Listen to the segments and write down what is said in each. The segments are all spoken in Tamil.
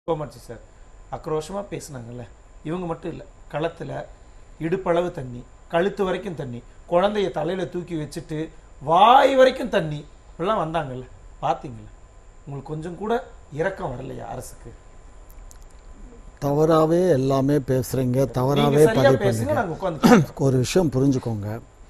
கோமாட்சி சார் ஆக்ரோஷமாக பேசுனாங்கல்ல இவங்க மட்டும் இல்லை களத்தில் இடுப்பளவு தண்ணி கழுத்து வரைக்கும் தண்ணி குழந்தைய தலையில தூக்கி வச்சுட்டு வாய் வரைக்கும் தண்ணி இப்படிலாம் வந்தாங்கல்ல பார்த்தீங்களா உங்களுக்கு கொஞ்சம் கூட இரக்கம் வரலையா அரசுக்கு தவறாவே எல்லாமே பேசுறீங்க தவறாவே நீங்க சரியா பதிவு பேசுங்க பண்ணீங்க நாங்க உட்காந்து ஒரு விஷயம் புரிஞ்சுக்கோங்க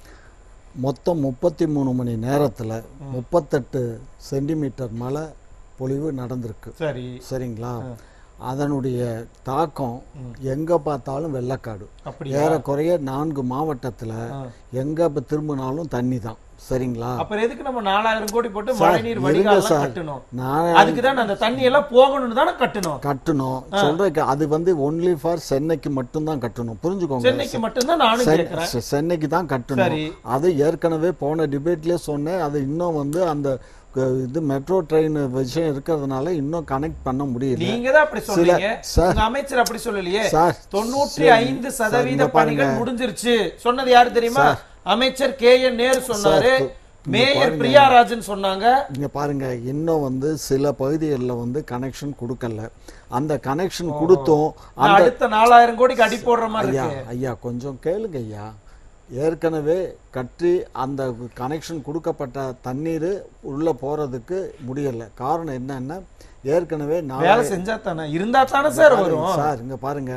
மொத்தம் முப்பத்தி மூணு மணி நேரத்தில் முப்பத்தெட்டு சென்டிமீட்டர் மழை பொழிவு நடந்திருக்கு சரி சரிங்களா அதனுடைய தாக்கம் எங்க பார்த்தாலும் வெள்ளக்காடு அப்படியா ஏறக்குறைய நான்கு மாவட்டத்துல எங்க இப்ப திரும்பினாலும் தண்ணி தான் சரிங்களா அப்புறம் எதுக்கு நம்ம நாலாயிரம் கோடி போட்டு சார், மழைநீர் இருங்க வடிகால் சார். கட்டணும் நான் அதுக்கு தான் அந்த தண்ணி எல்லாம் போகணும்னு தானே கட்டணும் கட்டணும் சொல்றேன் அது வந்து ஒன்லி ஃபார் சென்னைக்கு மட்டும்தான் கட்டணும் புரிஞ்சுக்கோங்க சென்னைக்கு மட்டும்தான் நானும் சென்- கேட்கிறேன் செ- சென்னைக்கு தான் கட்டணும் சரி. அது ஏற்கனவே போன டிபேட்லயே சொன்னேன் அது இன்னும் வந்து அந்த க- இது மெட்ரோ ட்ரெயின் விஷயம் இருக்கிறதுனால இன்னும் கனெக்ட் பண்ண முடியல நீங்க தான் அப்படி சொன்னீங்க சார். உங்க அமைச்சர் அப்படி சொல்லலையே சார், தொண்ணூற்றி சார், ஐந்து சார், சதவீத இங்க பணிகள் பாருங்க. முடிஞ்சிருச்சு சொன்னது யாரு தெரியுமா அமைச்சர் கே என் நேரு சொன்னாரு சார், இங்க மேயர் பாருங்க. பிரியாராஜன் சொன்னாங்க இங்க பாருங்க இன்னும் வந்து சில பகுதிகளில் வந்து கனெக்ஷன் கொடுக்கல அந்த கனெக்ஷன் கொடுத்தும் நான் அந்த அடுத்த நாலாயிரம் கோடிக்கு அடி போடுற மாதிரி ஐயா இருக்கு ஐயா கொஞ்சம் கேளுங்க ஐயா ஏற்கனவே கட்டி அந்த கனெக்ஷன் கொடுக்கப்பட்ட தண்ணீர் உள்ள போறதுக்கு முடியல காரணம் என்னன்னா ஏற்கனவே நாலு வேலை செஞ்சா தானே இருந்தா தானே சார் பாருங்க வரும் சார் இங்க பாருங்க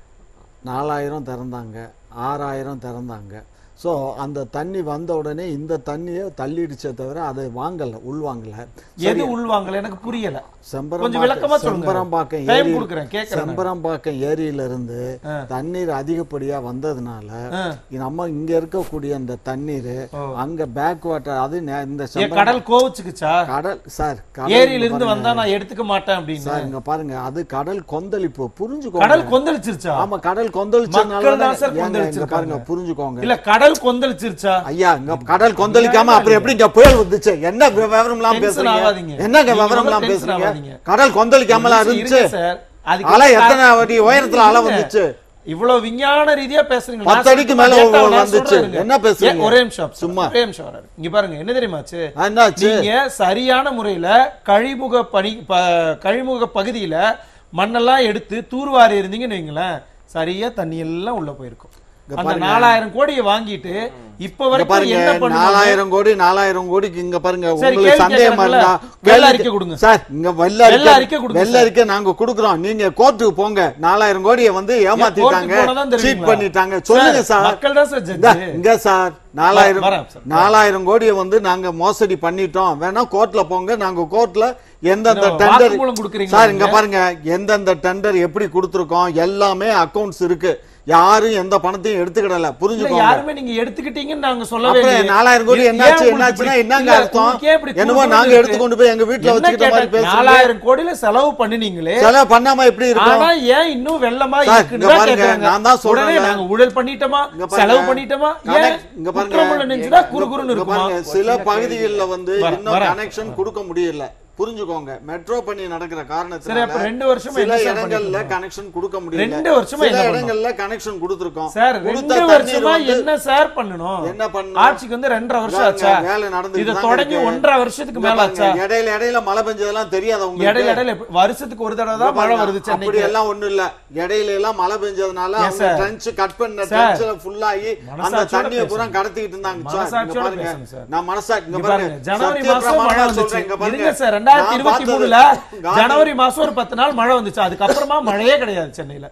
நாலாயிரம் திறந்தாங்க ஆறாயிரம் திறந்தாங்க ஸோ அந்த தண்ணி வந்த உடனே இந்த தண்ணியை தள்ளிடுச்சே தவிர அதை வாங்கல உள்வாங்கல எது உள்வாங்கல எனக்கு புரியல செம்பரம் கொஞ்சம் விளக்கமா சொல்லுங்க. செம்பரம்பாக்கம் டைம் ஏரி கொடுக்குறேன் கேட்கறேன் நான். செம்பரம்பாக்கம் ஏரியில இருந்து தண்ணீர் அதிகப்படியா வந்ததுனால ஆ. நம்ம இங்க இருக்கக்கூடிய அந்த தண்ணீர் அங்க பேக் வாட்டர் அது நே- இந்த ஏன் செம்பரம் கடல் கோவிச்சுக்குச்சா கடல் சார் கடல் ஏரியில இருந்து வந்தா நான் எடுத்துக்க மாட்டேன் அப்படின்னு சார் இங்க பாருங்க அது கடல் கொந்தளிப்பு புரிஞ்சுக்கோங்க கடல் கொந்தளிச்சிருச்சா ஆமா கடல் கொந்தளிச்சதுனால மக்கள் தான் சார் ஏங்க, இங்க கொந்தளிச்சிருக்காங்க. பாருங்க புரிஞ்சுக்கோங்க இல்ல கடல் கொந்தளிச்சிருச்சா ஐயா இங்க கடல் கொந்தளிக்காம அப்புறம் எப்படி இங்க புயல் வந்துச்சு என்ன விவரம் எல்லாம் Tension பேசுறீங்க ஆகாதீங்க. என்னங்க நீங்க விவரம் எல்லாம் tension பேசுறீங்க ஆகாதீங்க. கடல் கொந்தளிக்காமலா இருந்துச்சு இருங்க சார் அதுக்கு அலை வந்து எத்தனை அடி உயரத்துல அலை இருங்க. வந்துச்சு இவ்வளவு விஞ்ஞான ரீதியா பேசுறீங்க பத்து நான் அடிக்கு சொல்றது மேல கேட்டா நான் வந்துச்சு. சொல்றேன் இருங்க. என்ன பேசுறீங்க? ஏ, ஒரே நிமிஷம் சும்மா. ஒரே நிமிஷம் வராரு இங்க பாருங்க என்ன தெரியுமாச்சு ஆ, என்னாச்சு நீங்க சரியான முறையில கழிமுக பணி ப- கழிமுக பகுதியில மண்ணெல்லாம் எடுத்து தூர்வாரி இருந்தீங்கன்னு வைங்களேன் சரியா தண்ணி எல்லாம் உள்ள போயிருக்கும் அந்த நாலாயிரம் கோடியை வாங்கிட்டு இப்ப இங்க வரைக்கும் பாருங்க என்ன பண்ணுவாங்க நாலாயிரம் கோடி நாலாயிரம் கோடிக்கு இங்க பாருங்க சரி, உங்களுக்கு கேள்வி சந்தேகமா கேட்கறாங்கல்ல? இருந்தா வெள்ள கேள்வி அறிக்கை கொடுங்க. சார் இங்க வெள்ள வெள்ள அறிக்கை அறிக்கை கொடுங்க வெள்ள அறிக்கை நாங்க கொடுக்குறோம் நீங்க கோர்ட்டுக்கு போங்க நாலாயிரம் கோடியை வந்து ஏமாத்திட்டாங்க கோர்ட்டுக்கு போனா தான் சீட் தெரியுங்களா? பண்ணிட்டாங்க சொல்லுங்க சார் மக்கள் தான் சார் இந்தா, ஜட்ஜு இங்க சார் நாலாயிரம் வரேன் சார். நாலாயிரம் கோடியை வந்து நாங்க மோசடி பண்ணிட்டோம் வேணா கோர்ட்ல போங்க நாங்க கோர்ட்ல எந்தெந்த இந்த டெண்டர் வாக்குமூலம் கொடுக்குறீங்களா சார் இங்க நீங்க? பாருங்க எந்தெந்த டெண்டர் எப்படி கொடுத்துருக்கோம் எல்லாமே அக்கவுண்ட்ஸ் இருக்கு யாரும் எந்த பணத்தையும் எடுத்துக்கிடல இல்ல புரிஞ்சுக்கோங்க யாருமே நீங்க எடுத்துக்கிட்டீங்கன்னு நாங்க சொல்லவே அப்புறம் இல்லையே. நாலாயிரம் கோடி ஏன் என்னாச்சு உங்களுக்கு என்னாச்சுன்னா இப்படி- என்னங்க இல்ல, அர்த்தம் உங்களுக்கு ஏன் இப்படி என்னமோ குறுகுறுன்னு நாங்க இருக்கு? எடுத்து கொண்டு போய் எங்க வீட்டுல என்ன வச்சுக்கிட்ட மாதிரி கேட்டா, பேசுறீங்க நாலாயிரம் கோடியில செலவு பண்ணினீங்களே செலவு பண்ணாம எப்படி இருக்கும் ஆனா ஏன் இன்னும் வெள்ளமா சார், இருக்குன்னு இங்க தான் பாருங்க, கேக்குறாங்க. நான் தான் சொல்றேன்ல. உடனே நாங்க ஊழல் பண்ணிட்டோமா இங்க பாருங்க. செலவு பண்ணிட்டோமா ஏன் கனெக்ட்- இங்க பாருங்க. குற்றமுள்ள நெஞ்சுதான் குறுகுறுன்னு இங்க இருக்குமா பாருங்க, சில பகுதிகளில் வந்து வரேன், இன்னும் வரேன். கனெக்ஷன் கொடுக்க முடியல புரிஞ்சுக்கோங்க மெட்ரோ பணி நடக்கிற சரி, அப்ப காரணத்தினால ரெண்டு வருஷமா சில என்ன சார் இடங்கள்ல பண்ணிட்டு கனெக்ஷன் கொடுக்க முடியல ரெண்டு வருஷமா சில என்ன பண்ணோம்? இடங்கள்ல கனெக்ஷன் கொடுத்திருக்கோம் சார் கொடுத்த ரெண்டு தண்ணீர் வருஷமா வந்து என்ன சார் பண்ணணும் என்ன பண்ணணும்? ஆட்சிக்கு வந்து ரெண்டரை வருஷம் வேலை- ஆச்சா வேலை நடந்துட்டு இது தாங்க தொடங்கி இருக்கு. ஒன்றரை வருஷத்துக்கு இங்க மேல பாருங்க, ஆச்சா இடையில இடையில மழை பெஞ்சதெல்லாம் தெரியாத உங்களுக்கு இடையில இடையில எப்படி- வருஷத்துக்கு ஒரு தடவை தான் மழை பாருங்க, வருது அப்படி சென்னைக்கு எல்லாம் ஒண்ணும் இல்ல இடையில எல்லாம் மழை பெஞ்சதுனால Yes, அவங்க sir. ட்ரென்ச் கட் பண்ண Sir. ட்ரென்ச்ல ஃபுல் ஆகி அந்த மனசாட்சியோட தண்ணியை பூரா பேசுங்க. கடத்திட்டு இருந்தாங்க சார் இங்க மனசாட்சியோட பாருங்க பேசுங்க, sir. நான் மனசா இங்க இங்க பாருங்க பாருங்க ஜனவரி சத்திய மாசம் மழை பிரமாணமா வந்துச்சு சொல்றேன் இங்க பாருங்க இருங்க சார் ரெண்டாயிரத்தி நான் இருபத்தி பார்த்தது- மூணுல காந்தி- ஜனவரி மாசம் ஒரு பத்து நாள் மழை வந்துச்சு அதுக்கப்புறமா மழையே கிடையாது சென்னையில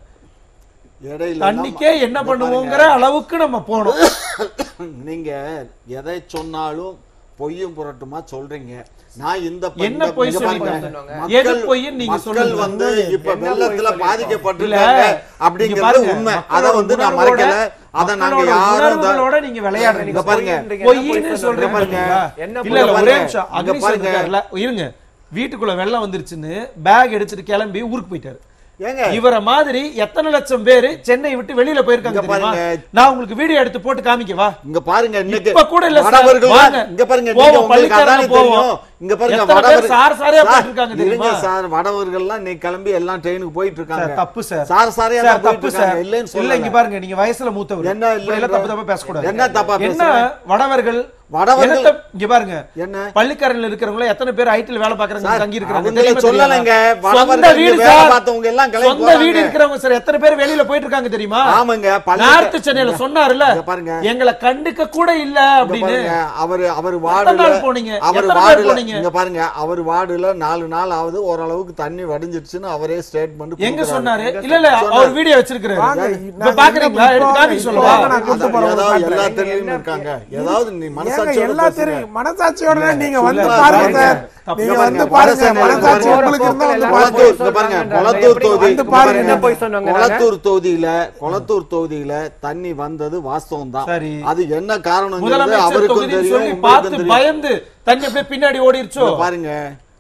இடையில எல்லாம் தண்ணிக்கே என்ன இங்க பண்ணுவோங்கிற அளவுக்கு நம்ம போனோம் பாருங்க, நீங்க எதை சொன்னாலும் பொய்யும் புரட்டுமா சொல்றீங்க நான் இந்த ப- என்ன இந்த- பொய் இங்க பாருங்க, சொல்றீங்க? மக்கள்- எது பொய்ன்னு நீங்க மக்கள் சொல்லுங்க. வந்து இப்ப என்ன வெள்ளத்துல பொய் சொல்லிருக்கோம்? பாதிக்கப்பட்டிருக்காங்க இல்ல, இங்க அப்படிங்கிறது பாருங்க, உண்மை மக்களோட அதை வந்து நான் உணர்வோட- மறைக்கல அதை நாங்க மக்களோட யாரும் தான் உணர்வுகளோட நீங்க விளையாடுறீங்க இங்க பாருங்க. பொய்ன்னு சொல்றீங்க பாருங்க. பாத்தீங்களா? என்ன இல்ல இல்ல பொய் ஒரே பாருங்க. நிமிஷம் இங்க அக்னி பாருங்க. இருக்காருல்ல இருங்க வீட்டுக்குள்ள வெள்ளம் வந்துருச்சுன்னு பேக் எடுத்துட்டு கிளம்பி ஊருக்கு போயிட்டாரு ஏங்க இவர மாதிரி எத்தனை லட்சம் பேரு சென்னை விட்டு வெளியில போயிருக்காங்க இங்க தெரியுமா பாருங்க. நான் உங்களுக்கு வீடியோ எடுத்து போட்டு காமிக்கவா இங்க பாருங்க இன்னைக்கு இப்ப கூட இல்ல சார். வடவர்கள் வாங்க. இங்க பாருங்க போவோம், நீங்க உங்களுக்கு பள்ளிக்கரணை அதானே போவோம். தெரியும் இங்க பாருங்க எத்தனை பேர் வடவர் சார் சாரையா சார், போயிட்டு இருக்காங்க இருங்க தெரியுமா? சார் வடவர்கள்லாம் இன்னைக்கு கிளம்பி எல்லாம் ட்ரெயினுக்கு போயிட்டு இருக்காங்க சார், தப்பு சார். சார் சாரையா சார், தான் போயிட்டு தப்பு சார். இருக்காங்க இல்லைன்னு இல்ல இங்க சொல்லல பாருங்க நீங்க வயசுல மூத்தவர் என்ன இல்ல இப்படி எல்லாம் தப்பு தப்பா பேசக்கூடாது என்ன தப்பா என்ன பேசுறேன்? வடவர்கள் வடவர்கள் என்னத்த- இங்க பாருங்க என்ன பள்ளிக்கரணில் இருக்கிறவங்க எத்தனை பேர் ஐடில வேலை பாக்குறாங்க சார், தங்கி இருக்கிறாங்க அவங்கள தெரியுமா சொல்லலைங்க. தெரியாதா? வடவர்கள் சொந்த இங்க வீடு வேலை சார். பார்த்தவங்க எல்லாம் கிளம்பி சொந்த போறாங்க. வீடு இருக்கிறவங்க சார் எத்தனை பேர் வெளியில போயிட்டு இருக்காங்க தெரியுமா ஆமாங்க பள்ளி நார்த் சென்னையில சொன்னாருல்ல இங்க பாருங்க. எங்களை கண்டுக்க கூட இல்ல இங்க அப்படின்னு பாருங்க, அவரு அவர் எத்தனை வார்டுல நாள் போனீங்க அவர் எத்தனை பேர் வார்டுல போனீங்க இங்க பாருங்க அவர் வார்டுல நாலு நாள் ஆகுது ஓரளவுக்கு தண்ணி வடிஞ்சிருச்சுன்னு அவரே ஸ்டேட்மெண்ட் எங்க சொன்னாரு இல்ல இல்ல அவர் வீடியோ வச்சிருக்காரு வாங்க, இப்ப நாங்க பாக்குறீங்களா என்ன எடுத்து காமிக்க இப்போ சொல்லவா வாங்க, நான் கூட்டு போறேன் ஏதாவது உங்களுக்கு எல்லா காட்டுறேன். தெருவிலும் இருக்காங்க ஏதாவது நீ ஏங்க மனசாட்சியோட எல்லா பேசுங்க. தெரியும் மனசாட்சியோட நீங்க வந்து சும்மா பாருங்க பாருங்க. சார் தப்பு நீங்க பாருங்க. வந்து பாருங்க மனசாட்சி மனசாட்சி பாருங்க. உங்களுக்கு இருந்தா வந்து எல்லாம் பாருங்க கொளத்தூர் இங்க பாருங்க கொளத்தூர் தொகுதி வந்து இங்க பாருங்க. பாருங்க. என்ன போய் சொன்னாங்க நாங்க? கொளத்தூர் தொகுதியில கொளத்தூர் தொகுதியில தண்ணி வந்தது வாஸ்தவம் தான் சரி. அது என்ன காரணம் முதலமைச்சர் அவருக்கும் தொகுதின்னு தெரியும் சொல்லி உங்களுக்கும் பார்த்து தெரியும் பயந்து தண்ணி அப்படியே பின்னாடி ஓடிருச்சோ இங்க பாருங்க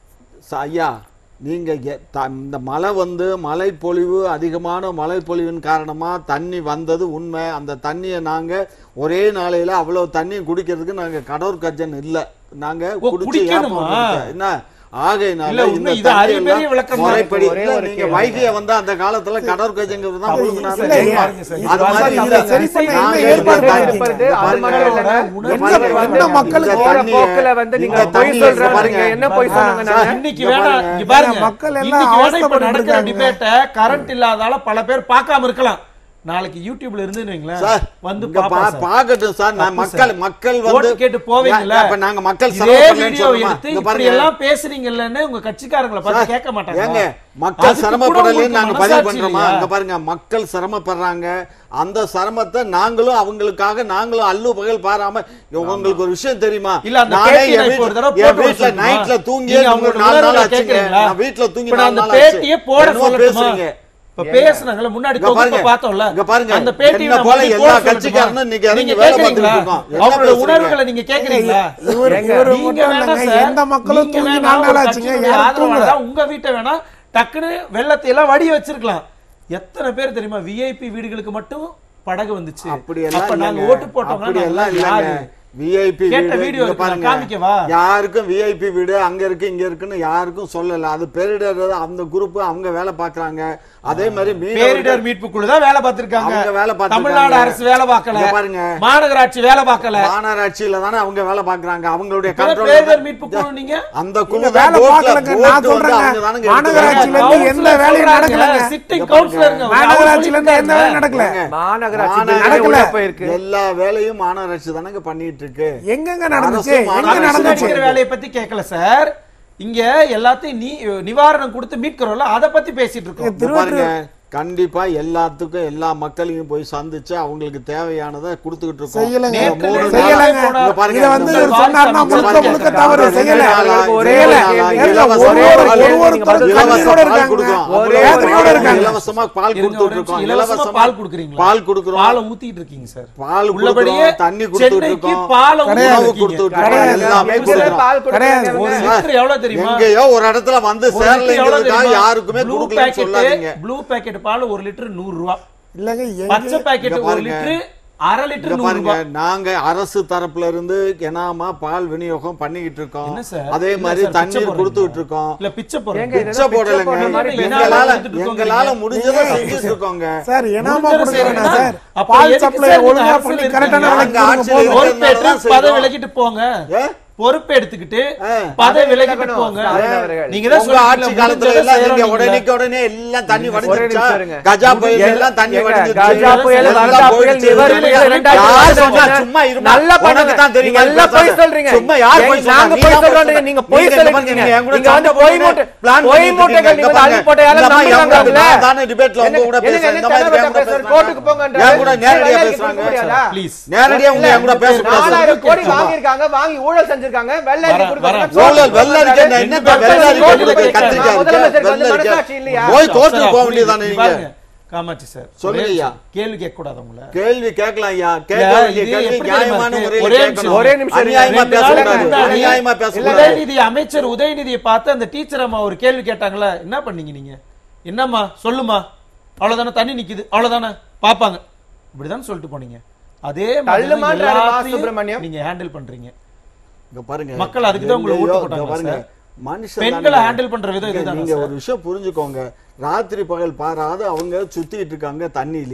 ச- ஐயா நீங்க எ- த- இந்த மழை வந்து மழை பொழிவு அதிகமான மழை பொழிவின் காரணமா தண்ணி வந்தது உண்மை அந்த தண்ணியை நாங்க ஒரே நாளையில அவ்வளவு தண்ணி குடிக்கிறதுக்கு நாங்க கடவுர் கஜன் இல்ல நாங்க ஓ, குடிச்சு குடிக்கணுமா? ஏப்பம் கொடுத்தோம். என்ன ஆகையினால இல்ல, இந்த உண்மை இது தண்ணி அறிவுரை எல்லாம் விளக்கம் தான். முறைப்படி ஒரே இல்ல, ஒரு நீங்க கேள்வி. வைகைய வந்து அந்த காலத்துல கடவுர் கஜங்கிறது தான் இல்ல, கொடுக்குறாங்க. இல்ல, இங்க பாருங்க சார். அது இது மாதிரி பாருங்க. இல்ல. சரி பண்ண என்ன நாங்க ஏற்பாடு இங்க பண்ணிருக்கீங்க? பாருங்க. அது மட்டும் இல்லைங்க. இங்க என்ன- பாருங்க. என்ன மக்களுக்கு இந்த போற தண்ணியை- போக்குல வந்து நீங்க இந்த பொய் தண்ணியை சொல்றாங்க. பாருங்க. நீங்க என்ன பொய் சொன்னாங்க சார், நாங்க? இன்னைக்கு இங்க வேணா பாருங்க. இங்க பாருங்க மக்கள் எல்லாம் இன்னைக்கு வேணா இப்ப அவஸ்தைப்பட்டு நடக்கிற இருக்காங்க. டிபேட்ட கரண்ட் இல்லாதால பல பேர் பார்க்காம இருக்கலாம் நாளைக்கு யூடியூப்ல இருந்து வைங்களேன் சார், வந்து இங்க பாப்பா பா- பாக்கட்டும் சார் நான் தப்பு மக்கள் சார். மக்கள் ஓட்டு வந்து கேட்டு போவீங்கல்ல இப்ப நாங்க மக்கள் இதே சிரமப்படலன்னு வீடியோ சொல்லுமா? எடுத்து இங்க இப்படி பாருங்க எல்லாம் பேசுறீங்கல்லன்னு உங்க கட்சிக்காரங்களை பார்த்து சார், கேட்க மாட்டாங்க ஏங்க மக்கள் அதுக்கு கூட சிரமப்படலன்னு உங்களுக்கு நாங்க பதிவு மனசாட்சி பண்றோமா இல்லையா? இங்க பாருங்க மக்கள் சிரமப்படுறாங்க அந்த சிரமத்தை நாங்களும் அவங்களுக்காக நாங்களும் அல்லு பகல் பாராம உங்களுக்கு ஒரு விஷயம் தெரியுமா இல்ல அந்த நானே பேட்டியை என் நான் இப்போ ஒரு தடவை வீட்ல- என் போட்டு வீட்ல சொல்லட்டுமா? நைட்ல தூங்கி நீங்க ஒரு அவங்களோட நாலு நாள் உணர்வுகளை ஆச்சுங்க கேட்கறீங்களா? நான் வீட்ல தூங்கி இப்ப நான் நாலு அந்த நாள் ஆச்சு பேட்டியை போட என்னமோ சொல்லட்டுமா? பேசுறீங்க இப்ப பேசுனாங்கல்ல முன்னாடி இங்க தொகுப்பை பாருங்க. பார்த்தோம்ல இங்க பாருங்க. அந்த பேட்டி என்ன போல எல்லா கட்சிக்காரனும் இன்னைக்கு இறங்கி வேலை பார்த்துட்டு இருக்கோம். என்ன அவங்களோட பேசுறீங்க? உணர்வுகளை நீங்க கேக்குறீங்களா இவர் ஏங்க, இவரு நீங்க மட்டும் வேணா இல்லைங்க சார், எந்த மக்களும் நீங்க தூங்கி வேணா நாலு ஒரு நாள் ஆச்சுங்க கட்சியினுடைய யாரும் ஆதரவாளரா தூங்கல உங்க வீட்டை வேணா டக்குன்னு வெள்ளத்தை எல்லாம் வடி வச்சிருக்கலாம் எத்தனை பேர் தெரியுமா விஐபி வீடுகளுக்கு மட்டும் படகு வந்துச்சு அப்படியெல்லாம் அப்ப நாங்க இல்லைங்க. ஓட்டு போட்டோம்னா அப்படியெல்லாம் நாங்க இல்லைங்க. யாரு? விஐபி கேட்ட வீடு வீடியோ இங்க இருக்கு, நான் பாருங்க காமிக்கவா? யாருக்கும் விஐபி வீடு அங்க இருக்கு இங்க இருக்குன்னு யாருக்கும் சொல்லல அது பேரிடர் அந்த குரூப் அவங்க வேலை பாக்குறாங்க அதே மாதிரி பேரிடர் மீனவர்கள் மீட்பு குழு தான் வேலை பார்த்திருக்காங்க அவங்க வேலை பார்த்திருக்காங்க. தமிழ்நாடு அரசு வேலை பார்க்கல இங்க பாருங்க. மாநகராட்சி வேலை பார்க்கல மாநகராட்சியில தானே அவங்க வேலை பாக்குறாங்க அவங்களுடைய இப்ப கண்ட்ரோல் பேரிடர் மீட்பு குழு நீங்க அந்த குழு நீங்க தான் வேலை boatல- பார்க்கலங்க, boat நான் வந்து சொல்றேங்க. அவங்க தானங்க எடுத்து மாநகராட்சியில வராங்க. இருந்து எந்த வேலையும் நடக்கலங்க. சிட்டிங் இங்க கவுன்சிலருங்க மாநகராட்சியில இருந்து எந்த வேலையும் நடக்கல மாநகராட்சி மாநகராட்சி பில்டிங் உள்ள நடக்கல. போயிருக்கு எல்லா வேலையும் மாநகராட்சி தானங்க பண்ணிட்டு இருக்கு எங்கெங்க நடந்துச்சு அரசு எங்க மாநகராட்சி நடந்துச்சு நடிக்கிற வேலையை பத்தி கேட்கல சார் இங்க எல்லாத்தையும் நீ நிவாரணம் கொடுத்து மீட்கிறோம்ல அத பத்தி பேசிட்டு இருக்கோம் இங்க பாருங்க கண்டிப்பா எல்லாத்துக்கும் எல்லா மக்களையும் போய் சந்திச்சு அவங்களுக்கு தேவையானதை கொடுத்துக்கிட்டு இருக்கோம் செய்யலைங்க. இந்த நேத்து மூணு ரெண்டு நாள் செய்யலைங்க. போனா- இங்க பாருங்க, இதை வந்து இந்த இவர் சொன்னார்னா இங்க முழுக்க பாருங்க. முழுக்க தவறு ரெண்டு செய்யல நாளா, ஒரே இலவச ஒரு கேள்வி. ஏங்க, இலவச ஒரு பால் ஒரு கொடுக்குறோம். ஒருத்தர் இலவச கண்ணீரோட பால் இருக்காங்க. கொடுக்குறோம். ஒரே அவ்வளவு ஒரு வேதனையோட இருக்காங்க. இலவசமா பால் இருங்க, ஒரு கொடுத்துட்டு நிமிஷம். இருக்கோம் இலவசமா இலவசமா பால் கொடுக்குறீங்களா பால் கொடுக்குறோம் பாலை ஊத்திட்டு இருக்கீங்க சார் பால் உள்ளபடியே கொடுக்குறோம் தண்ணி கொடுத்துட்டு சென்னைக்கு இருக்கோம் பாலை கிடையாது. உணவு ஊத்திட்டு கொடுத்துட்டு இருக்கீங்க. இருக்கோம் கிடையாது. எல்லாமே எங்கேயுமே கொடுக்குறோம் பால் கிடையாது. ஒரு கொடுக்குறாங்க லிட்டர் எவ்வளவு தெரியுமா எங்கேயோ ஒரு இடத்துல வந்து ஒரு லிட்டர் எவ்வளவு சேரலைங்கிறதுக்காக தெரியுமா? யாருக்குமே ப்ளூ கொடுக்கலன்னு பாக்கெட் சொல்லாதீங்க ப்ளூ பாக்கெட் பால் ஒரு லிட்டர் நூறு ரூபா இல்லங்க பச்சை எங்க பாக்கெட் இங்க ஒரு பாருங்க. லிட்டர் அரை லிட்டர் இங்க நூறு பாருங்க ரூபாய் நாங்க அரசு தரப்புல இருந்து எனாமா பால் விநியோகம் பண்ணிக்கிட்டு இருக்கோம் என்ன சார்? அதே என்ன மாதிரி சார், பிச்சை தண்ணீர் போடுறீங்களா? கொடுத்துட்டு இருக்கோம் இல்ல பிச்சை ஏங்க, போடுறீங்க இது பிச்சை போடலைங்க போடுற மாதிரி எங்களால கொடுத்துட்டு இருக்கோங்க எங்களால நீங்க. முடிஞ்சதை செஞ்சுட்டு இருக்கோங்க சார் என்னமா முடிஞ்சதை கொடுக்குறேன்னா செய்யறேன்னா, சார் அப்ப பால் எதுக்கு சப்ளை சார் ஒழுங்கா நீங்க பண்ணி அரசியல் கரெக்டான இருக்கீங்க? விலைக்கு அங்க கொடுங்க ஆட்சியில் போதும். இருக்கிற- பொறுப்பேற்று செய்றோம். பதவி விலகிட்டு போங்க ஏ? பொறுப்பு எடுத்துக்கிட்டு ஆ. பதவி பதவி விலகிட்டு விலகணும், போங்க ஸ்டாலின் அவர்கள். நீங்க தான் உங்க ஆட்சி சொல்றீங்களா, காலத்துல முடிஞ்சதை எல்லாம் நீங்க செய்றோம் உடனே உடனே எல்லாம் தண்ணி ஒரே வடிஞ்சிருச்சா நிமிஷம் இருங்க. கஜா புயல் எல்லாம் எல்லாம் தண்ணி ஏங்க, வடிஞ்சிருச்சு கஜா புயல், எல்லாம் வரதா புயல், போயிடுச்சு. நிவர் புயல், ரெண்டாயிரத்தி யார் இருபது சொன்னா? சொன்ன? சும்மா இருமா. நல்லா உனக்கு பண்ணுங்க. தான் தெரியும். நீங்க எல்லாம் பொய் பேசாத. சொல்றீங்க. சும்மா யார் ஏங்க, பொய் சொன்னா? நாங்க நீ பொய் தான் சொல்றோம், சொன்ன. நீங்க பொய் நீங்க சொல்லிட்டு பாருங்க, இருக்கீங்க. நீங்க என் கூட நீங்க வந்து சண்டை பொய் போட்டு மூட்டை- plan பொய் பண்ணிட்டு மூட்டைகள் இருக்கீங்க. நீங்க வந்து அள்ளி போட்ட யாரும் இந்த மாதிரி என் கூட நம்புறாங்கல்ல? நான் தானே debateல உங்க கூட என்னங்க, பேசுறேன். என்ன இந்த மாதிரி தேவைப்பட்ட என் கூட பேசுறாரு? பேசுறாங்க. கோர்ட்டுக்கு போங்கன்றாரு. என் கூட நேரடியா வேலைக்கு பேசுறாங்க. கொடுக்க முடியாதா? ப்ளீஸ் நேரடியா உங்க என் கூட பேசக்கூடாது நாலாயிரம் கோடி வாங்கியிருக்காங்க வாங்கி ஊழல் செஞ்சிருக்காங்க வெள்ளை வரேன், கொடுக்க வரேன். ஊழல் வெள்ளரிக்கை என்ன என்ன ரெண்டு வெள்ளரிக்கை பேரும் உங்களுக்கு கேட்கறாங்க. கத்திரிக்காய் இருக்கு? முதலமைச்சருக்கு வந்து வெள்ளரிக்கை. மனசாட்சி இல்லையா? போய் கோர்ட்டுக்கு சார், போக புரியுது. வேண்டியதானே இங்க நீங்க பாருங்க காமாட்சி சார் சொல்லுங்க ஒரே ஐயா. நிமிஷம். கேள்வி கேட்க கூடாது உங்களை கேள்வி கேட்கலாம் ஐயா கேட்க இல்ல, வேண்டிய இது கேள்வி எப்படி நியாயமான தெரியுமா முறையில் ஒரே கேட்கணும் நிமிஷம். ஒரே நிமிஷம் இருங்க. அநியாயமா ரெண்டு நாளைக்கு பேசக்கூடாது முன்னாடி அநியாயமா பேசக்கூடாது உதயநிதி அமைச்சர் உதயநிதியை பார்த்து அந்த டீச்சர் அம்மா ஒரு கேள்வி கேட்டாங்களே என்ன பண்ணீங்க நீங்க என்னம்மா சொல்லுமா அவ்வளவுதானே தண்ணி நிக்குது அவ்வளவுதானே பாப்பாங்க இப்படிதான் சொல்லிட்டு போனீங்க அதே மாதிரி தான் தள்ளுமான்றாரு மா. எல்லாத்தையும் சுப்பிரமணியம். நீங்க ஹேண்டில் பண்றீங்க இங்க பாருங்க மக்கள் அதுக்கு தான் உங்களை ஓட்டு எங்கேயோ, போட்டாங்க இங்க பாருங்க சார். மனுஷன் பெண்களை தானே. ஹேண்டில் பண்ற விதம் இங்க இதுதானா நீங்க சார்? ஒரு விஷயம் புரிஞ்சுக்கோங்க ராத்திரி பகல் பாராது அவங்க சுத்திட்டு இருக்காங்க தண்ணியிலேயே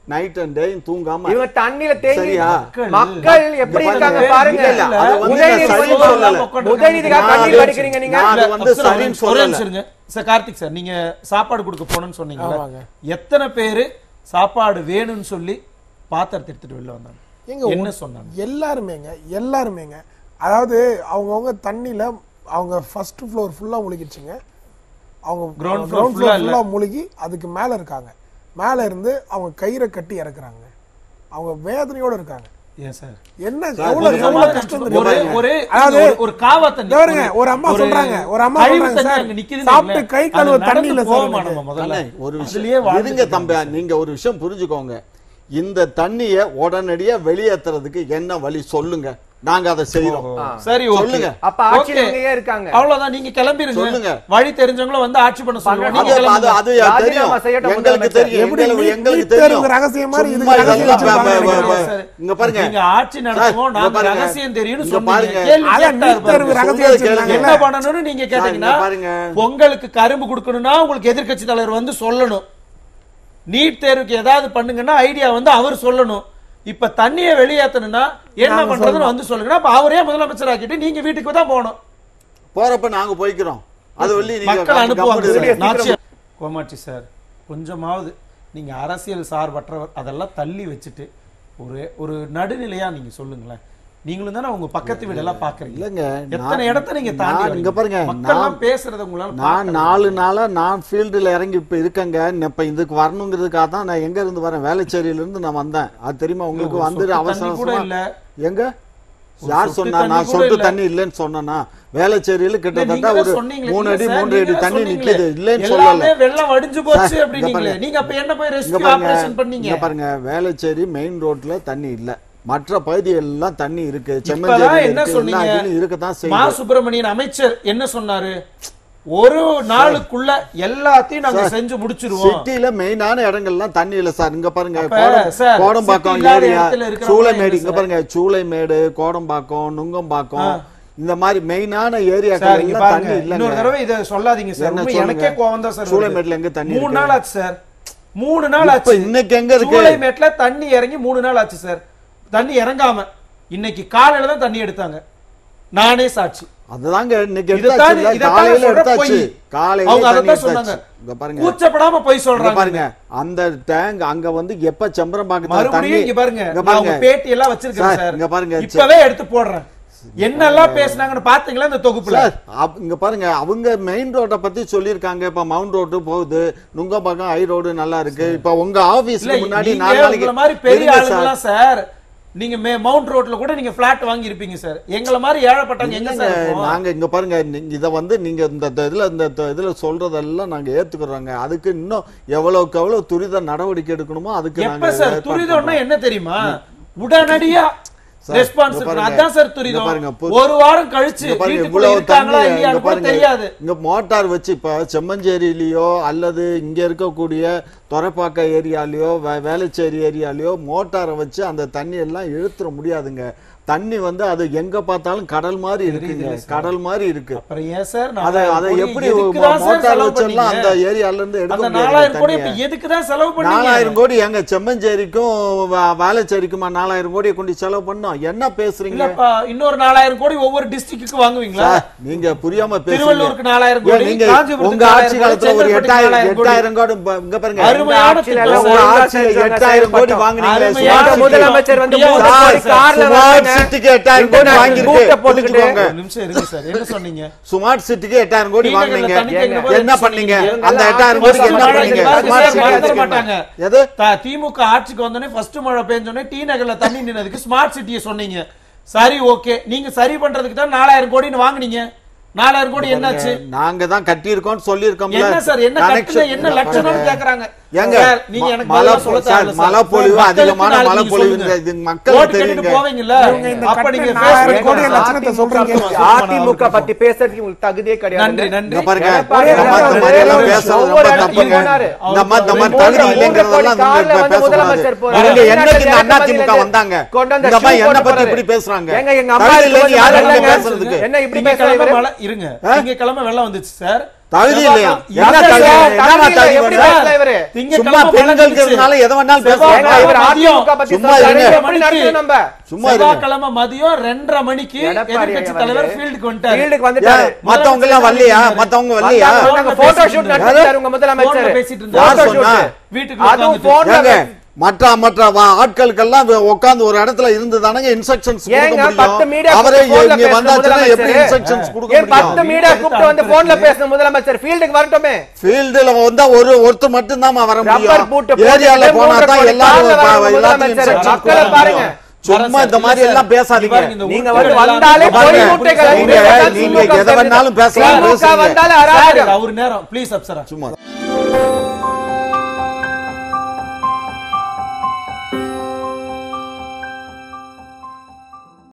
நைட் அண்ட் டே தூங்காம இவங்க தண்ணியில தேங்கி சரியா? மக்கள் எப்படி இங்க இருக்காங்க பாருங்க. பாருங்க இல்ல, இல்ல, அது வந்து உதயநிதி நான் சொல்லி சரி சொல்லல. உதயநிதிக்காக நான் கண்ணீர் அது- வடிக்கிறீங்க நீங்க நான் அது வந்து அப்சரா, சரின்னு ஒரே சொல்லல. நிமிஷம் இருங்க. சார் கார்த்திக் சார் நீங்க சாப்பாடு கொடுக்க போனோம்னு சொன்னீங்கல்ல ஆமாங்க. எத்தனை பேரு சாப்பாடு வேணும்னு சொல்லி பாத்திரத்தை எடுத்துட்டு வெளில வந்தாங்க எங்க என்ன சொன்னாங்க எல்லாருமேங்க எல்லாருமேங்க அதாவது அவங்கவுங்க தண்ணியில அவங்க ஃபர்ஸ்ட் ஃப்ளோர் ஃபுல்லா முழுகிடுச்சுங்க அவங்க Ground floor கிரவுண்ட் full-ஆ ஃப்ளோர் இல்ல. ஃபுல்லா முழுகி அதுக்கு மேல இருக்காங்க மேல இருந்து அவங்க கயிறை கட்டி இறக்குறாங்க அவங்க வேதனையோட இருக்காங்க ஏன் சார் என்ன சார், எவ்வளவு கொஞ்சம் எவ்வளவு கஷ்டம் ஒரு தெரியுமா? ஒரு அதாவது ஒரு- ஒரு காவா தண்ணி இதோ பாருங்க, ஒரு அம்மா சொல்றாங்க, ஒரு அம்மா கழிவு சொல்றாங்க, தண்ணி சார், அங்க நிக்குதுன்னு சாப்பிட்டு வைங்களேன். கை கழுவ அது தண்ணி இல்ல நடந்து சார் போக எனக்கு. மாட்டோமா முதல்ல அண்ணே, ஒரு அதுலயே விஷயம் வாழ்ந்துட்டு இருங்க தம்பி இருக்காங்க. நீங்க ஒரு விஷயம் புரிஞ்சுக்கோங்க இந்த தண்ணிய உடனடியா வெளியேத்துறதுக்கு என்ன வழி சொல்லுங்க நாங்க அதை செய்யறோம் சரி okay. சொல்லுங்க. அப்ப ஆட்சியில Okay. இவங்க ஏன் இருக்காங்க அவ்வளவுதான் நீங்க கிளம்பிருங்க சொல்லுங்க. வழி தெரிஞ்சவங்கள வந்து ஆட்சி பண்ண சொல்லுங்க பண்ணட்டும். நீங்க அது அது கிளம்புங்க. அது ராஜினாமா தெரியும் செய்யட்டும் எங்களுக்கு முதலமைச்சர். தெரியும் எப்படி எங்களுக்கு- நீட் எங்களுக்கு தேர்வு தெரியும் ரகசியம் மாதிரி இதுக்கு சும்மா ரகசியம் இதெல்லாம் வச்சிருக்காங்க ப- ப- ப- சார், இங்க பாருங்க நீங்க ஆட்சி நடத்துவோம் இங்க நாங்க பாருங்க. ரகசியம் தெரியும்னு இங்க சொன்னீங்க பாருங்க. கேள்வி அதான் கேட்டாரு நீட் தேர்வு பாருங்க. ரகசியம் சொல்றது வச்சிருக்காங்க என்ன பண்ணணும்னு நீங்க கேட்டீங்கன்னா இங்க பாருங்க. பொங்கலுக்கு கரும்பு கொடுக்கணும்னா உங்களுக்கு எதிர்க்கட்சி தலைவர் வந்து சொல்லணும் நீட் தேர்வுக்கு ஏதாவது பண்ணுங்கன்னா ஐடியா வந்து அவர் சொல்லணும் இப்ப தண்ணியை வெளியேத்தணும்னா என்ன நாங்க பண்றதுன்னு வந்து சொல்லுங்க அப்ப அவரே முதலமைச்சர் ஆக்கிட்டு நீங்க வீட்டுக்கு தான் போகணும் போறப்ப நாங்க போய்க்கிறோம் அது வள்ளி நீங்க மக்கள் அனுப்புவாங்க கம்பெனி சார். நாச்சியார். கோமாட்சி சார் கொஞ்சமாவது நீங்க அரசியல் சார்பற்றவர் அதெல்லாம் தள்ளி வச்சுட்டு ஒரு ஒரு நடுநிலையா நீங்க சொல்லுங்களேன் நீங்களும் தானே உங்க பக்கத்து வீடெல்லாம் பாக்குறீங்க இல்லைங்க எத்தனை நான்- இடத்த நீங்க தாண்டி நான் இங்க வரீங்க? பாருங்க மக்கள்லாம் நான் பேசுறத உங்களால நான் பார்க்க நாலு நாளா நான் ஃபீல்டுல இறங்கி இப்ப இருக்கேங்க இப்ப இதுக்கு வரணுங்கிறதுக்காக தான் நான் எங்க இருந்து வரேன் வேலைச்சேரியில இருந்து நான் வந்தேன் அது தெரியுமா உங்களுக்கு ஒரு வந்து சொட்டு அவசர தண்ணி கூட அவசரமா- இல்ல. எங்க ஒரு யார் சொட்டு சொன்னா தண்ணி நான் கூட சொட்டு இல்ல. தண்ணி இல்லைன்னு சொன்னேன்னா வேலைச்சேரியில கிட்டத்தட்ட நீங்க தான் ஒரு சொன்னீங்களே, மூணு இல்ல அடி சார், மூன்று நீங்க அடி தான் தண்ணி சொன்னீங்களே. நிக்குது இல்லைன்னு எல்லாமே சொல்லல வெள்ளம் வடிஞ்சு போச்சு சார், அப்படின்னீங்களே இங்க நீங்க அப்ப என்ன போய் இங்க ரெஸ்கியூ பாருங்க ஆபரேஷன் பண்ணீங்க இங்க பாருங்க வேலைச்சேரி மெயின் ரோட்ல தண்ணி இல்ல மற்ற பகுதிகள் எல்லாம் தண்ணி இருக்கு இப்பதான் செம்மஞ்சேரி என்ன இருக்கு எல்லா சொன்னீங்க இடத்துலயும் இருக்கத்தான் மா செய்யுது சுப்பிரமணியன் அமைச்சர் என்ன சொன்னாரு ஒரு நாளுக்குள்ள எல்லாத்தையும் நாங்க செஞ்சு முடிச்சிருவோம் சிட்டில மெயினான இடங்கள்லாம் தண்ணி இல்ல சார் இங்க பாருங்க அப்ப, கோடம்- சார், கோடம்பாக்கம் city இல்லாத ஏரியா இடத்துல இருக்கிறவங்க சூளைமேடு என்ன இங்க சார்? பாருங்க சூளைமேடு கோடம்பாக்கம் நுங்கம்பாக்கம் இந்த மாதிரி மெயினான சார் ஏரியாக்கள் இங்க எல்லாம் பாருங்க தண்ணி இன்னொரு இல்லங்க தடவை இத சொல்லாதீங்க சார் என்ன உண்மை சொல்லுங்க? எனக்கே கோவம் தான் சார் வருது. சூளைமேட்ல எங்க தண்ணி மூணு இருக்கு? நாள் ஆச்சு சார் மூணு நாள் இப்ப ஆச்சு இன்னைக்கு எங்க இருக்கு? சூளைமேட்ல தண்ணி இறங்கி மூணு நாள் ஆச்சு சார் தண்ணி இறங்காம இன்னைக்கு காலையில தான் தண்ணி எடுத்தாங்க நானே சாட்சி அதுதாங்க இன்னைக்கு இதுதான் எடுத்தாச்சு இல்ல, இதைத்தான் காலையில சொல்ற எடுத்தாச்சு பொய். காலையில அவங்க தண்ணி அதைத்தான் சொன்னாங்க எடுத்தாச்சு இங்க பாருங்க கூச்சப்படாம போய் இங்க சொல்றாங்க பாருங்க அந்த டேங்க் அங்க வந்து எப்ப செம்பரம்பாக்கத்துல தண்ணி மறுபடியும் இங்க பாருங்க இங்க நான் உங்க பாருங்க பேட்டி எல்லாம் வச்சிருக்கேன் சார், சார் இங்க பாருங்க. இப்பவே எடுத்து போடுறேன் என்னெல்லாம் பேசுனாங்கன்னு பாத்தீங்களா இந்த தொகுப்புல சார் அப்- இங்க பாருங்க அவங்க மெயின் ரோட பத்தி சொல்லிருக்காங்க இப்ப மவுண்ட் ரோடு போகுது நுங்கம்பாக்கம் ஹை ரோடு நல்லா இருக்கு இப்ப உங்க இல்ல ஆபீஸ்ல முன்னாடி நீங்க நாலு உங்களை நாளைக்கு மாதிரி பெரிய இருங்க சார். ஆளுங்கலாம் சார் நீங்க மே- மவுண்ட் ரோட்ல கூட நீங்க பிளாட் வாங்கி இருப்பீங்க சார் எங்களை மாதிரி ஏழைப்பட்டவங்க எங்க இல்லைங்க, சார் இருப்போம்? நாங்க இங்க பாருங்க நீங்க இத வந்து நீங்க இந்த இந்த இதுல இந்த இந்த இதுல சொல்றதெல்லாம் நாங்க ஏத்துக்கிறோங்க அதுக்கு இன்னும் எவ்வளவுக்கு எவ்வளவு துரித நடவடிக்கை எடுக்கணுமோ அதுக்கு எப்ப நாங்க சார் ஏற்பாடு துரிதம்னா பண்றோம். என்ன தெரியுமா உடனடியா சார், ரெஸ்பான்ஸ் இங்க பாருங்க. அதான் சார் இங்க துரிதம் பாருங்க, பு- ஒரு வாரம் கழிச்சு இங்க பாருங்க வீட்டுக்குள்ள இவ்வளவு இருக்காங்களா தண்ணி இங்க இல்லையான்னு கூட பாருங்க தெரியாது இங்க மோட்டார் வச்சு இப்ப செம்மஞ்சேரியிலயோ அல்லது இங்க இருக்கக்கூடிய தொரைப்பாக்க ஏரியாலயோ வே- வேளச்சேரி ஏரியாலயோ மோட்டாரை வச்சு அந்த தண்ணி எல்லாம் இழுத்துற முடியாதுங்க தண்ணி வந்து அது எங்க பார்த்தாலும் கடல் மாதிரி இருக்குங்க கடல் மாதிரி இருக்கு அப்புறம் ஏன் சார் அத நாலாயிரம் அதை கோடி எப்படி எதுக்கு தான் சார் மோட்டார் செலவு வச்செல்லாம் அந்த பண்ணீங்க? ஏரியால இருந்து எடுக்க அந்த முடியாது நாலாயிரம் கோடி இப்ப தண்ணியை. எதுக்கு தான் செலவு பண்ணீங்க நாலாயிரம் கோடி எங்க செம்மஞ்சேரிக்கும் வா- வேளச்சேரிக்குமா நாலாயிரம் கோடியை கொண்டு செலவு பண்ணோம் என்ன பேசுறீங்க இல்லப்பா இன்னொரு நாலாயிரம் கோடி ஒவ்வொரு டிஸ்ட்ரிக்ட்டுக்கு வாங்குவீங்களா சார், நீங்க புரியாம பேசுறீங்க திருவள்ளூருக்கு நாலாயிரம் ஏன் கோடி நீங்க காஞ்சிபுரத்துக்கு உங்க ஆட்சி நாலாயிரம் காலத்துல ஒரு கோடி, எட்டாயிரம் செங்கல்பட்டுக்கு எட்டாயிரம் கோடி ப- இங்க பாருங்க அருமையான ஆட்சியில திட்டம் எல்லாம் உங்க சார். ஒழுங்கா ஆட்சியில செஞ்சாங்க, எட்டாயிரம் கோடி செயல்பட்டோம். வாங்குனீங்களே அருமையான smart இந்த city. முதலமைச்சர் வந்து சார், மூணு கோடி கார்ல ஸ்மார்ட் வராங்க. சிட்டிக்கு எட்டாயிரம் இங்க கோடி நான் வாங்கியிருக்கு பூட்டை போட்டுக்கிட்டு புரிஞ்சுக்கோங்க ஒரு நிமிஷம் இருங்க சார் என்ன சொன்னீங்க ஸ்மார்ட் சிட்டிக்கு எட்டாயிரம் கோடி டீ நகர்ல வாங்குனீங்க தண்ணி கேட்கிற போது என்ன பண்ணீங்க சொன்னீங்க. அந்த எட்டாயிரம் first கோடிக்கு என்ன மழை பண்ணீங்க இந்த மாதிரி ஸ்மார்ட் சார் சிட்டி மறந்துட வச்சுக்கோங்க. மாட்டாங்க. எது த- திமுக ஆட்சிக்கு வந்தோடனே ஃபர்ஸ்ட் மழை பெஞ்சோடனே டி நகர்ல தண்ணி நின்னதுக்கு ஸ்மார்ட் சிட்டியை சொன்னீங்க சரி ஓகே நீங்க சரி பண்றதுக்கு தான் நாலாயிரம் கோடின்னு வாங்குனீங்க நாலாயிரம் கோடி என்னாச்சு நாங்க தான் கட்டி இருக்கோம் சொல்லியிருக்கோம்ல என்ன சார் என்ன கட்டுன என்ன லட்சணம் கேக்குறாங்க ஏங்க சார், நீங்க எனக்கு மழை பதிலா சொல்ல சார், தேவையில்ல மழை சார். பொழிவு மக்களுக்கு அதிகமான நாளைக்கு மழை நீங்க பொழிவு சொல்லுங்க. இது மக்களுக்கு ஓட்டு கேட்டுட்டு தெரியுங்க போவீங்கல்ல இவங்க இந்த அப்ப நீங்க கட்டின Facebook நாலாயிரம் கோடி போடுங்க. லட்சணத்தை சொல்றீங்க. அதிமுக பத்தி பேசுறதுக்கு உங்களுக்கு தகுதியே கிடையாது நன்றி நன்றி இங்க பாருங்க எடப்பாடி இந்த மாதிரி அவர்கள் இந்த மாதிரி எல்லாம் ஒவ்வொரு பேசுறது ரொம்ப ஒவ்வொரு தப்புங்க போனாரு. இந்த மாதிரி இந்த மாதிரி அவர் தகுதி மூன்று இல்லைங்கிறதெல்லாம் கோடி நீங்க கார்ல வந்து பேசக்கூடாது முதலமைச்சர் போறாரு. இவங்க என்னைக்கு இந்த என்ன அண்ணா திமுக பதில் வந்தாங்க கொண்டு வந்த இந்த மாதிரி shoe என்ன போட்டு பத்தி போறாரு. இப்படி பேசுறாங்க ஏங்க, எங்க அம்மா தகுதி இருக்கும்போது இல்லைன்னு யாரும் யாரும் நீங்க இல்லைங்க. பேசுறதுக்கு என்ன இப்படி திங்கட்கிழமை பேசுறாரு மழை இருங்க திங்கட்கிழமை வெள்ளம் வந்துச்சு சார் தகுதி இல்லையா செவ்வாய் என்ன கிழமை தகுதி தகுதி என்னமா இல்லை, தகுதி எப்படி வேணும்? பேசலாம் இவரு? திங்கட்கிழமை சும்மா மழை பெண்களுக்குனால எதை வேணாலும் செவ்வாய் பேசலாம் ஏங்க, இவர் மதியம் அதிமுக பத்தி சும்மா சொல்றாரு, இருங்க. எப்படி நடக்குது நம்ம? சும்மா இருங்க செவ்வாய்க்கிழமை மதியம் ரெண்டரை மணிக்கு எடப்பாடி எதிர்க்கட்சி ஐயா தலைவர் வந்து ஃபீல்டுக்கு வந்துட்டாரு ஃபீல்டுக்கு வந்துட்டாரு. ஏன், மத்தவங்க எல்லாம் வரலையா மத்தவங்க வரலையா வந்தாங்க, வந்தாங்க, photo shoot நடத்திட்டாரு உங்க முதலமைச்சர். போன்ல பேசிட்டு இருந்தாரு. யார் Photo shoot. சொன்னா? வீட்டுக்குள்ள அதுவும் உட்கார்ந்துட்டு. போன்ல ஏங்க, மற்ற மற்ற வா- ஆட்களுக்கெல்லாம் உட்கார்ந்து ஒரு இடத்துல இருந்து தானங்க இன்ஸ்ட்ரக்ஷன்ஸ் கொடுக்க ஏங்க பத்து முடியும் மீடியா அவரே கூப்பிட்டு போன்ல இங்க பேசுன வந்தாச்சுன்னா எப்படி முதலமைச்சர் இன்ஸ்ட்ரக்ஷன்ஸ் கொடுக்க ஏன் பத்து முடியும் மீடியா கூப்பிட்டு வந்து போன்ல பேசுன முதலமைச்சர் ஃபீல்டுக்கு வரட்டுமே ஃபீல்டுல வந்தா ஒரு ஒருத்தர் மட்டும் தான் வர ரப்பர் பூட்டு முடியும் ஏரியால போட்டுட்டு போனா மூன்றரை தான் கோடி எல்லாரும் கார்ல வர எல்லாத்தையும் முதலமைச்சர். instructions மக்களை கொடுக்க பாருங்க. முடியும். சும்மா இந்த மாதிரி இல்ல எல்லாம் சார், பேசாதீங்க இங்க பாருங்க, இந்த நீங்க உருட்டுகள் வந்து எல்லாம் வந்தாலே இந்த பொய் பாருங்க, மூட்டைகளை சார், நீங்க- மூட்டைகளை நீங்க திமுக எதை வேணாலும் பேசலாம், திமுக பேசுங்க. வந்தாலே சார், அராஜகம் அவர் நேரம் ப்ளீஸ் அப்சரா சும்மா